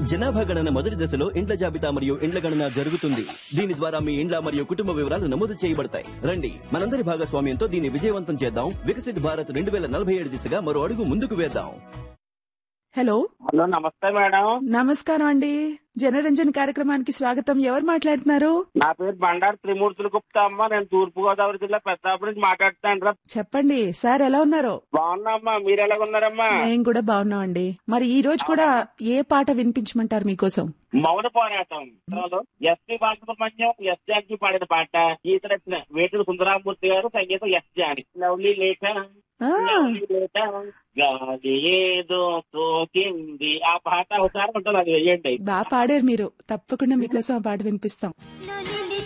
జనాభా గణన మొదటి దశలో ఇండ్ల జాబితా మరియు ఇండ్ల గణన జరుగుతుంది దీని ద్వారా మీ ఇండ్ల మరియు కుటుంబ వివరాలు నమోదు చేయబడతాయి రండి మనందరి భాగస్వామ్యంతో దీన్ని విజయవంతం చేద్దాం వికసిత్ భారత్ రెండు వేల నలభై ఏడు దిశగా మరో అడుగు ముందుకు వేద్దాం హలో హలో నమస్తే మేడం నమస్కారం అండి జనరంజన్ కార్యక్రమానికి స్వాగతం ఎవరు మాట్లాడుతున్నారు నా పేరు బండారు త్రిమూర్తులు గుప్తా అమ్మ నేను తూర్పు గోదావరి జిల్లా పెద్దాపురం నుంచి మాట్లాడుతాను రా చెప్పండి సార్ ఎలా ఉన్నారు బాగున్నా అమ్మా మీరు ఎలా ఉన్నారమ్మా మేము కూడా బాగున్నాం అండి మరి ఈ రోజు కూడా ఏ పాట వినిపించమంటారు మీకోసం మౌన పోరాటం ఎస్పి బాలసుబ్రహ్మణ్యం ఎస్ జానకి పాడిన పాట గీత రచన వేటుడు సుందరామూర్తి గారు సంగీతం ఎస్ జాని లవ్లీ లేట ఆ, లవ్లీ లేట గాలి ఏదో సోకింది ఆ పాట ఒకసారి ఉంటుంది అది వేయండి బాగా పాడారు మీరు తప్పకుండా మీకోసం ఆ పాట వినిపిస్తాం లొలి